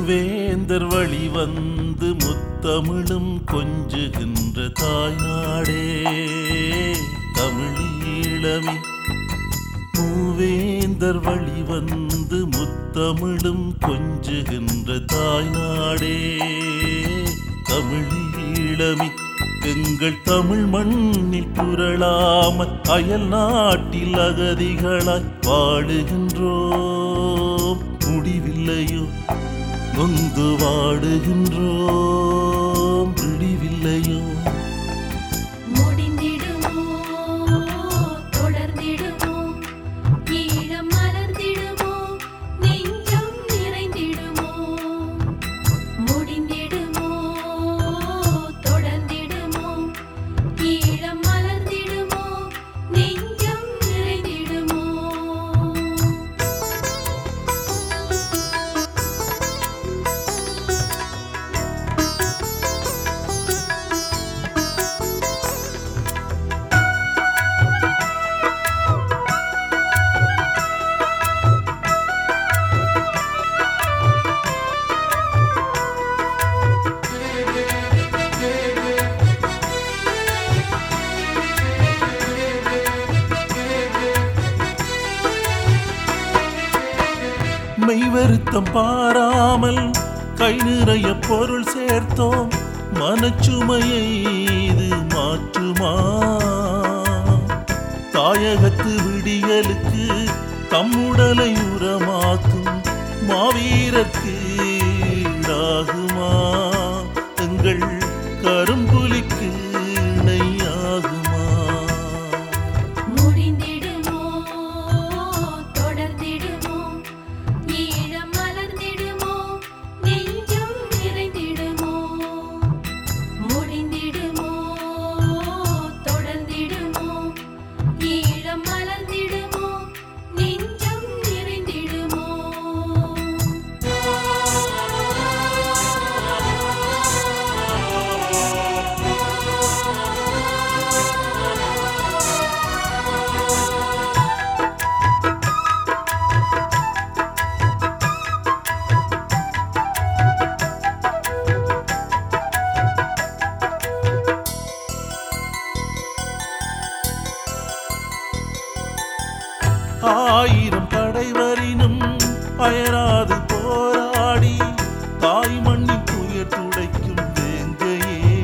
மூவேந்தர் வழி வந்து முத்தமிழும் கொஞ்சுகின்ற தாய்நாடே தமிழீழமே மூவேந்தர் வழி வந்து முத்தமிழும் கொஞ்சுகின்ற தாய்நாடே தமிழீழமே எங்கள் தமிழ் மண்ணில் புரளாமல் அயல் நாட்டில் அகதிகளாய் வாழுகின்றோம் முடிவில்லையோ நொந்து வாடுகின்றோம் விடிவில்லையோ முடிந்திடுமோ தொடர்ந்திடுமோ ஈழம் மலர்ந்திடுமோ நெஞ்சம் நிறைந்திடுமோ முடிந்திடுமோ தொடர்ந்திடுமோ ஈழம் மலர்ந்திடுமோ நெஞ்சம் நிறைந்திடுமோ மெய் வருத்தம் பாராமல் கை நிறைய பொருள் சேர்த்தோம் மனச்சுமையை இது மாற்றுமா தாயகத்து விடியலுக்கு தம்முடலை உரமாக்கும் மாவீரர்க்கு ஈடாகுமா எங்கள் கரும்புலிக்கு இணையாகுமா முடிந்திடுமோ தொடர்ந்திடுமோ ஈழம் மலர்ந்திடுமோ நெஞ்சம் நிறைந்திடுமோ முடிந்திடுமோ தொடர்ந்திடுமோ ஈழம் மலர்ந்திடுமோ நெஞ்சம் நிறைந்திடுமோ ஆயிரம் படைவரினும் அயராது போராடி தாய் மண்ணின் துயர் துடைக்கும் வேங்கையே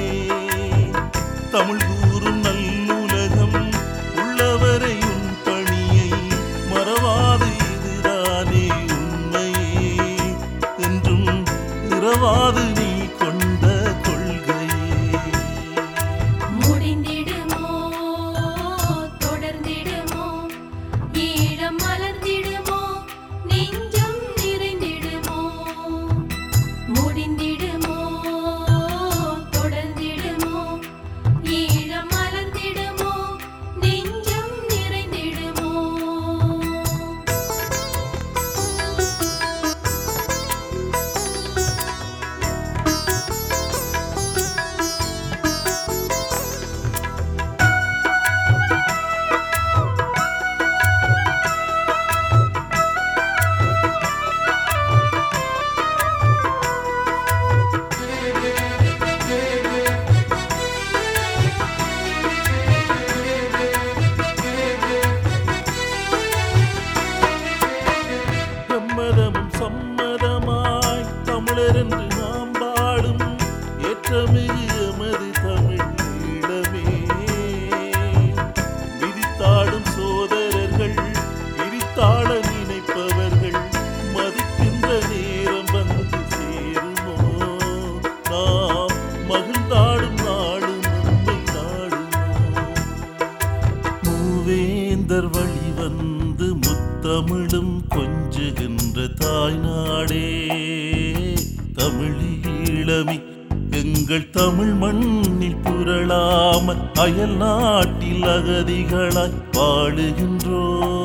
தமிழ் கூறும் நல்லுலகம் உள்ளவரை உன் பணியை மறவாது இதுதானே உண்மையே என்றும் இரவாது நீ கொண்ட கொள்கையே முடிந்திடுமோ தொடர்ந்திடுமோ ஈழம் மலர்ந்திடுமோ நெஞ்சம் நிறைந்திடுமோ முடிந்திடுமோ தொடர்ந்திடுமோ ஈழம் மலர்ந்திடுமோ நெஞ்சம் நிறைந்திடுமோ சம்மதமும் சம்மதமாய் தமிழர் என்று நாம் பாடும் ஏற்றமிகு எமது தமிழ் ஈழமே விதித்தாடும் சோதரர்கள் விரித்தாள நினைப்பவர்கள் மதிக்கின்ற நேரம் வந்து சேருமோ நாம் மகிழ்ந்தாடும் நாடும் நம்மை நாடுமோ மூவேந்தர் வழி வந்து முத்தமிழும் கொஞ்சுகின்ற தாய்நாடே தமிழீழமி எங்கள் தமிழ் மண்ணில் புரளாமல் அயல் நாட்டில் அகதிகளாய் வாழுகின்றோம்